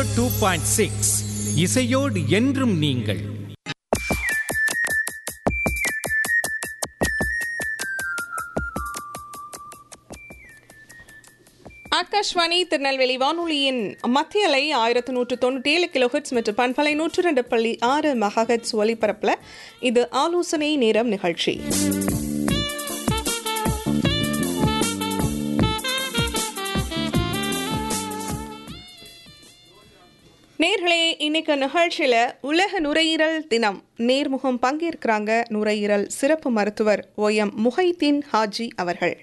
two point six இசையோடு என்றும் நீங்கள் ஆகாஷ்வாணி திருநெல்வேலி வானொலியின் மத்திய அலை ஆயிரத்தி நூற்று தொண்ணூற்றி ஏழு கிலோஹெட்ஸ் மற்றும் பண்பலை நூற்று ரெண்டு புள்ளி ஆறு மெகாஹெட்ஸ் ஒலிபரப்பில் இது ஆலோசனை நேரம் நிகழ்ச்சி நேர்களே இன்னைக்கு நிகழ்ச்சியில் உலக நுரையீரல் தினம் நேர்முகம் பங்கேற்கிறாங்க நுரையீரல் சிறப்பு மருத்துவர் ஓ எம் முஹைதீன் ஹாஜி அவர்கள்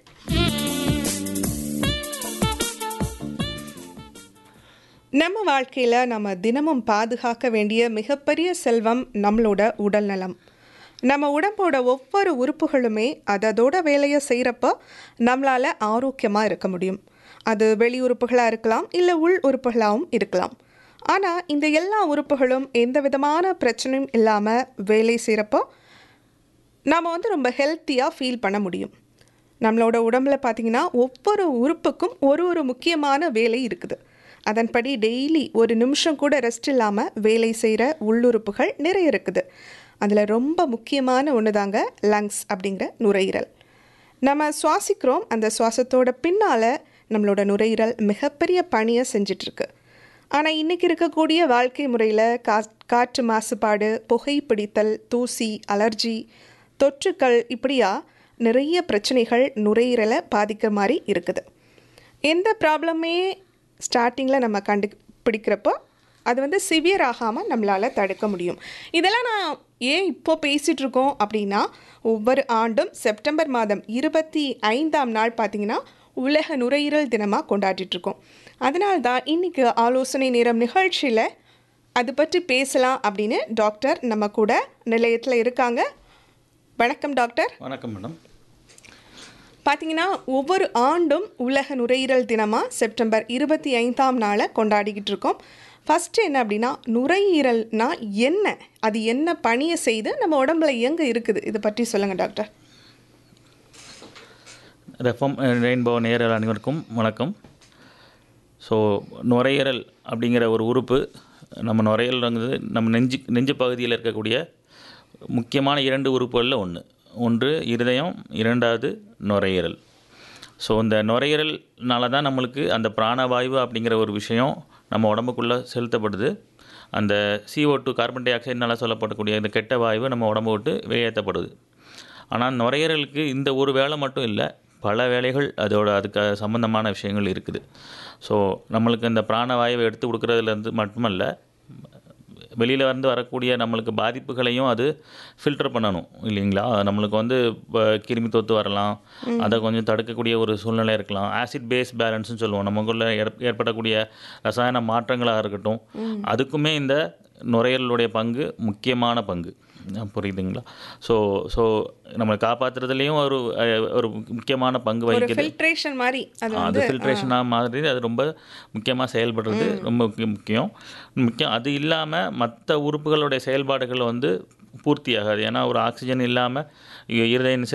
நம்ம வாழ்க்கையில் நம்ம தினமும் பாதுகாக்க வேண்டிய மிகப்பெரிய செல்வம் நம்மளோட உடல் நலம் நம்ம உடம்போட ஒவ்வொரு உறுப்புகளுமே அதோட வேலையை செய்கிறப்போ நம்மளால் ஆரோக்கியமாக இருக்க முடியும் அது வெளி உறுப்புகளாக இருக்கலாம் இல்லை உள் உறுப்புகளாகவும் இருக்கலாம் ஆனால் இந்த எல்லா உறுப்புகளும் எந்த விதமான பிரச்சனையும் இல்லாமல் வேலை செய்கிறப்போ நாம் வந்து ரொம்ப ஹெல்த்தியாக ஃபீல் பண்ண முடியும் நம்மளோட உடம்புல பார்த்திங்கன்னா ஒவ்வொரு உறுப்புக்கும் ஒரு ஒரு முக்கியமான வேலை இருக்குது அதன்படி டெய்லி ஒரு நிமிஷம் கூட ரெஸ்ட் இல்லாமல் வேலை செய்கிற உள்ளுறுப்புகள் நிறைய இருக்குது அதில் ரொம்ப முக்கியமான ஒன்று தாங்க லங்ஸ் அப்படிங்கிற நுரையீரல் நம்ம சுவாசிக்கிறோம் அந்த சுவாசத்தோட பின்னால் நம்மளோட நுரையீரல் மிகப்பெரிய பணியை செஞ்சிட்ருக்கு ஆனால் இன்றைக்கி இருக்கக்கூடிய வாழ்க்கை முறையில் கா காற்று மாசுபாடு புகைப்பிடித்தல் தூசி அலர்ஜி தொற்றுக்கள் இப்படியா நிறைய பிரச்சனைகள் நுரையீரலை பாதிக்கிற மாதிரி இருக்குது எந்த ப்ராப்ளமே ஸ்டார்டிங்கில் நம்ம கண்டுபிடிக்கிறப்போ அது வந்து சிவியர் ஆகாமல் நம்மளால் தடுக்க முடியும் இதெல்லாம் நான் ஏன் இப்போ பேசிகிட்டு இருக்கோம் அப்படின்னா ஒவ்வொரு ஆண்டும் செப்டம்பர் மாதம் இருபத்தி ஐந்தாம் நாள் பார்த்திங்கன்னா உலக நுரையீரல் தினமாக கொண்டாடிட்டுருக்கோம் அதனால தான் இன்றைக்கி ஆலோசனை நேரம் நிகழ்ச்சியில் அது பற்றி பேசலாம் அப்படின்னு டாக்டர் நம்ம கூட நிலையத்தில் இருக்காங்க வணக்கம் டாக்டர் வணக்கம் மேடம் பார்த்தீங்கன்னா ஒவ்வொரு ஆண்டும் உலக நுரையீரல் தினமாக செப்டம்பர் இருபத்தி ஐந்தாம் நாளை கொண்டாடிக்கிட்டு இருக்கோம் ஃபஸ்ட்டு என்ன அப்படின்னா நுரையீரல்னா என்ன அது என்ன பணியை செய்து நம்ம உடம்புல எங்கே இருக்குது இதை பற்றி சொல்லுங்கள் டாக்டர் ரெஃபம் ரெயின்போ நேரல் அனைவருக்கும் வணக்கம் ஸோ நுரையீரல் அப்படிங்கிற ஒரு உறுப்பு நம்ம நுரையீரல்ங்கிறது நம்ம நெஞ்சு நெஞ்சு பகுதியில் இருக்கக்கூடிய முக்கியமான இரண்டு உறுப்புகளில் ஒன்று ஒன்று இருதயம் இரண்டாவது நுரையீரல் ஸோ இந்த நுரையீரல்னால தான் நம்மளுக்கு அந்த பிராணவாயு அப்படிங்கிற ஒரு விஷயம் நம்ம உடம்புக்குள்ளே செலுத்தப்படுது அந்த CO2 டூ கார்பன் டை ஆக்சைடுனால சொல்லப்படக்கூடிய இந்த கெட்ட வாயு நம்ம உடம்பு விட்டு வெளியேற்றப்படுது ஆனால் நுரையீரலுக்கு இந்த ஒரு வேலை மட்டும் இல்லை பல வேலைகள் அதோட அதுக்கு சம்மந்தமான விஷயங்கள் இருக்குது ஸோ நம்மளுக்கு இந்த பிராணவாயுவை எடுத்து கொடுக்குறதுலேருந்து மட்டுமல்ல வெளியில் இருந்து வரக்கூடிய நம்மளுக்கு பாதிப்புகளையும் அது ஃபில்டர் பண்ணணும் இல்லைங்களா நம்மளுக்கு வந்து இப்போ கிருமி தொத்து வரலாம் அதை கொஞ்சம் தடுக்கக்கூடிய ஒரு சூழ்நிலை இருக்கலாம் ஆசிட் பேஸ் பேலன்ஸ்னு சொல்லுவோம் நமக்குள்ள ஏற்- ஏற்படக்கூடிய ரசாயன மாற்றங்களாக இருக்கட்டும் அதுக்குமே இந்த நுரையீரலுடைய பங்கு முக்கியமான பங்கு அஹ் புரியுதுங்களா ஸோ ஸோ நம்மளை காப்பாற்றுறதுலேயும் ஒரு அஹ், ஒரு முக்கியமான பங்கு ஒரு வகிக்குது ஃபில்ட்ரேஷன் மாதிரி அது அது வந்து ஃபில்ட்ரேஷனாக மாதிரி அது ரொம்ப முக்கியமாக செயல்படுறது ரொம்ப முக்கிய- முக்கியம் முக்கியம் அது இல்லாமல் மற்ற உறுப்புகளுடைய செயல்பாடுகள் வந்து பூர்த்தி ஆகாது ஏன்னா ஒரு ஆக்சிஜன் இல்லாமல் இருதயம்